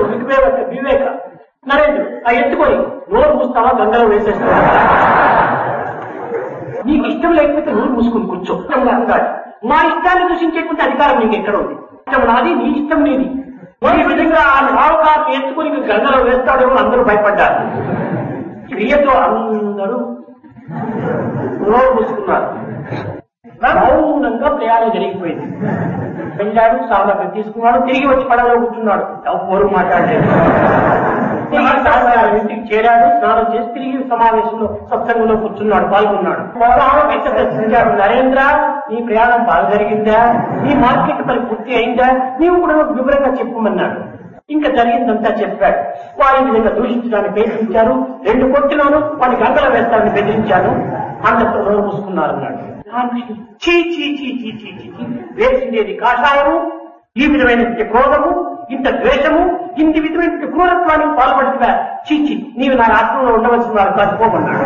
వివేక వివేక నరేంద్ర ఆ ఎత్తుకొని నోరు మూస్తావా గంగలో వేసేస్తావా నీకు ఇష్టం లేకపోతే నోరు మూసుకుని కూర్చో ఇష్టం అంటాడు మా ఇష్టాన్ని దూషించేటువంటి అధికారం నీకు ఎక్కడ ఉంది ఇష్టం నాది నీ ఇష్టం నీది ఈ విధంగా ఆ సావుకారు ఎత్తుకుని నీకు గంగలో వేస్తాడేమో అందరూ భయపడ్డారు క్రియతో అందరూ నోరు మూసుకున్నారు మౌనంగా ప్రయాణం జరిగిపోయింది వెళ్ళాడు సామర్థ్యం తీసుకున్నాడు తిరిగి వచ్చి పడవలో కూర్చున్నాడు ఎవరు మాట్లాడలేదు తిరిగి సాయంకాలం ఇంటికి చేరాడు స్నానం చేసి తిరిగి సమావేశంలో సత్సంగంలో కూర్చున్నాడు పాల్గొన్నాడు రామ పెద్ద ప్రశ్నించాడు నరేంద్ర నీ ప్రయాణం బాగా జరిగిందా నీ మార్కెట్ పని పూర్తి అయిందా నీవు కూడా నాకు వివరంగా చెప్పమన్నాడు ఇంకా జరిగిందంతా చెప్పాడు వారి విధంగా దూషించడానికి ప్రయత్నించారు రెండు కొట్టినాను వాడిని గంగల వేస్తానని బెదిరించాను అంతకు నోరు మూసుకున్నారు అన్నాడు రామకృష్ణ చీ చీ చీ చీ చీ చీ చీ వేసిండేది కాషాయము ఈ విధమైన క్రోధము ఇంత ద్వేషము ఇంత విధమైన క్రూరత్వానికి పాల్పడుతున్నా చీచి నీవు నా రాష్ట్రంలో ఉండవలసిన వారు కాదు పోమన్నాడు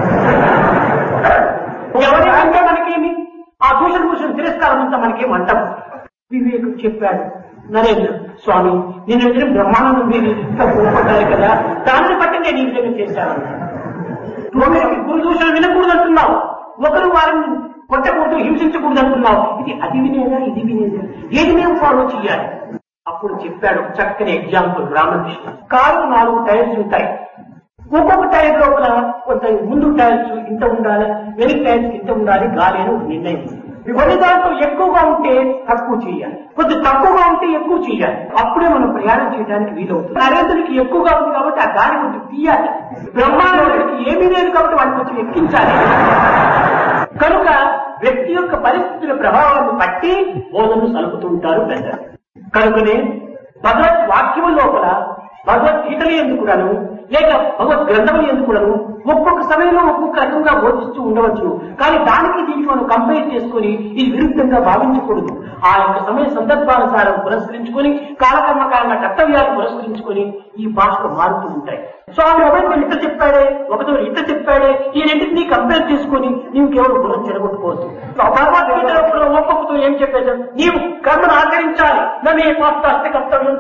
ఎవరి అంటే మనకేమి ఆ దూషణ భూషణ తిరస్కారం అంతా మనకేం అంటాం వివేకుడు చెప్పాడు నరేంద్ర స్వామి నేను ఎదురు బ్రహ్మాండం మీరు ఇంత కోపడ్డారు కదా దానిని బట్టి నేను ఈ విధంగా చేశాను నువ్వు గురు దూషణ వినకూడదు అంటున్నావు ఒకరు వారిని కొట్టకూడదు హింసించకూడదు అంటున్నావు ఇది అది వినేదా ఇది వినేదా ఏది మేము ఫాలో చేయాలి అప్పుడు చెప్పాడు చక్కని ఎగ్జాంపుల్ రామకృష్ణ కారు నాలుగు టైర్స్ ఉంటాయి ఒక్కొక్క టైర్ లోపల కొంత ముందు టైర్స్ ఇంత ఉండాలి వెనక టైర్స్ ఇంత ఉండాలి గాలి అని ఒక నిర్ణయం ఉంది. కొన్ని దాంట్లో ఎక్కువగా ఉంటే తక్కువ చేయాలి కొద్ది తక్కువగా ఉంటే ఎక్కువ చేయాలి అప్పుడే మనం ప్రయాణం చేయడానికి వీలవుతుంది నరేంద్రుడికి ఎక్కువగా ఉంది కాబట్టి ఆ గాలి కొంచెం తీయాలి బ్రహ్మాండానికి ఏమీ లేదు కాబట్టి వాడిని కొంచెం ఎక్కించాలి కనుక వ్యక్తి యొక్క పరిస్థితుల ప్రభావాన్ని బట్టి బోధనలు సలుపుతుంటారు పెద్దలు కనుకనే భగవత్ వాక్యము లోపల భగవద్గీతలు ఎందుకులను లేక భగవద్ గ్రంథములు ఎందుకులను ఒక్కొక్క సమయంలో ఒక్కొక్క రకంగా బోధిస్తూ ఉండవచ్చు కానీ దానికి దీనికి మనం కంపేర్ చేసుకుని ఇది విరుద్ధంగా భావించకూడదు ఆ యొక్క సమయ సందర్భానుసారం పురస్కరించుకొని కాలకర్మకాలంగా కర్తవ్యాలు పురస్కరించుకొని ఈ భాషలు మారుతూ ఉంటాయి స్వామి ఒకరితో ఇట్ట చెప్పాడే ఒకతో ఇట్ట చెప్పాడే ఈ రెండింటినీ కంపేర్ చేసుకొని నీవు కేవలం బుర్ర చెడగొట్టుకోవద్దు భగవద్గీతలో కూడా ఒక్కొక్కతో ఏం చెప్పేశాడు నీవు కర్మను ఆచరించాలి నన్ను ఏ పాస్తాస్తి కర్తవ్యం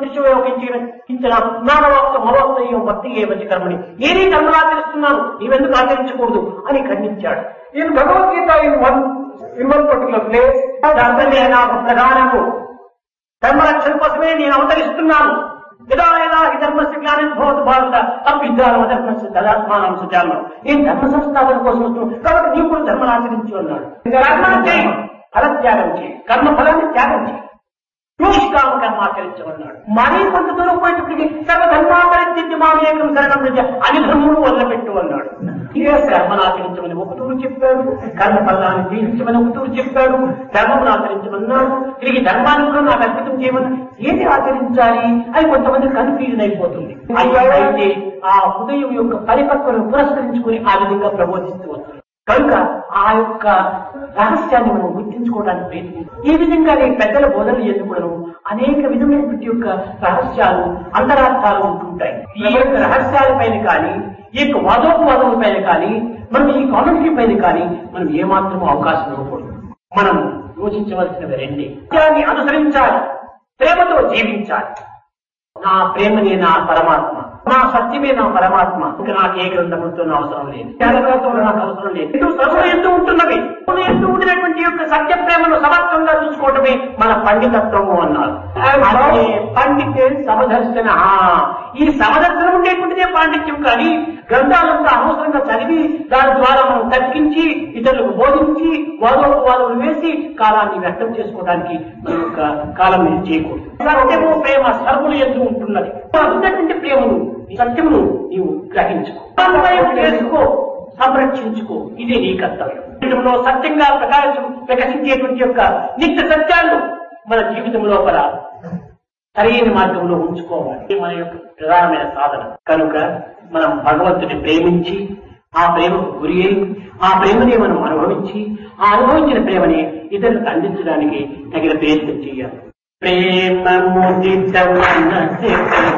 కించిన జ్ఞానవాక్త మహోత్సవం భక్తి ఏ మంచి కర్మని నేనే కర్మలు ఆచరిస్తున్నాను నీవెందుకు ఆచరించకూడదు అని ఖండించాడు In Bhagavad Gita, in one in one particular place, ధర్మమే నాకు ప్రధానము ధర్మరక్షణ కోసమే నేను అవతరిస్తున్నాను యదా యదా హి ధర్మస్య జ్ఞానం భవతు భారత అభ్యుద్ధానం అధర్మస్య తదాత్మానం సుజానం నేను ధర్మ సంస్థాపన కోసం వస్తున్నాను కాబట్టి నీవు కూడా ధర్మను ఆచరించు అన్నాడు కర్మ చేయి ఫలత్యాగం చేయి కర్మ ఫలాన్ని త్యాగం చేయి నిష్కామ కర్మ ఆచరించమన్నాడు మరీ కొంత దూరం పోయేటప్పటికి సర్వధర్మాచరించింది మామేకం శరణం నిజ అని ధర్మములు వదిలిపెట్టు అన్నాడు ఇదే కర్మను ఆచరించమని ఒక తూరు చెప్పాడు కర్మ ఫలాన్ని జీవించమని ఒక తూరు చెప్పాడు ధర్మమును ఆచరించమన్నాడు తిరిగి ధర్మాన్ని కూడా నాకు అర్పితం చేయమని ఏది ఆచరించాలి అని కొంతమంది కన్ఫ్యూజన్ అయిపోతుంది అయ్యో అయితే ఆ హృదయం యొక్క పరిపక్వను పురస్కరించుకుని ఆ విధంగా ప్రబోధిస్తూ వస్తుంది కనుక ఆ యొక్క రహస్యాన్ని మనం గుర్తించుకోవడానికి ప్రయత్నం ఈ విధంగా ఈ పెద్దల బోధనలు ఎందుకు అనేక విధమైనటువంటి యొక్క రహస్యాలు అంతరార్థాలు ఉంటుంటాయి ఈ యొక్క రహస్యాల పైన కానీ ఈ యొక్క వాదోపవాదముల పైన కానీ మనం ఈ కామెంటరీ పైన కానీ మనం ఏమాత్రం అవకాశం ఇవ్వకూడదు మనం యోచించవలసినవి రెండే సత్యాన్ని అనుసరించాలి ప్రేమతో జీవించాలి నా ప్రేమనే నా పరమాత్మ నా సత్యమే నా పరమాత్మ ఇంకా నాకు ఏ గ్రంథములతో నా అవసరం లేదు త్యాగంతో నాకు అవసరం లేదు ఇటు సర్వ ఎందు ఉంటున్నవి సర్వ ఎందు ఉండినటువంటి యొక్క సత్య ప్రేమను సమర్థంగా చూసుకోవటమే మన పండితత్వము అన్నారు అదే పండితే సమదర్శన ఈ సమదర్శనం ఉండేటువంటిదే పాండిత్యం కానీ గ్రంథాలంతా అనవసరంగా చదివి దాని ద్వారా మనం తగ్గించి ఇతరులకు బోధించి వాదోపవాదములు వేసి కాలాన్ని వ్యక్తం చేసుకోవడానికి మన యొక్క కాలం మీద చేయకూడదు సత్యము ప్రేమ సర్వులు ఎందు ఉంటున్నది ఉన్నటువంటి ప్రేమను ఈ సత్యమును నీవు గ్రహించుకో సమన్వయం చేసుకో సంరక్షించుకో ఇదే నీ కర్తవ్యం జీవితంలో సత్యంగా ప్రకాశం వికసించేటువంటి యొక్క నిత్య సత్యాలను మన జీవితం లోపల సరైన మార్గంలో ఉంచుకోవాలి ఇది మన యొక్క ప్రధానమైన సాధన కనుక మనం భగవంతుని ప్రేమించి ఆ ప్రేమకు గురి అయి ఆ ప్రేమని మనం అనుభవించి ఆ అనుభవించిన ప్రేమని ఇతరులకు అందించడానికి తగిన ప్రయత్నం చేయాలి ప్రేమ ముదిత మనసి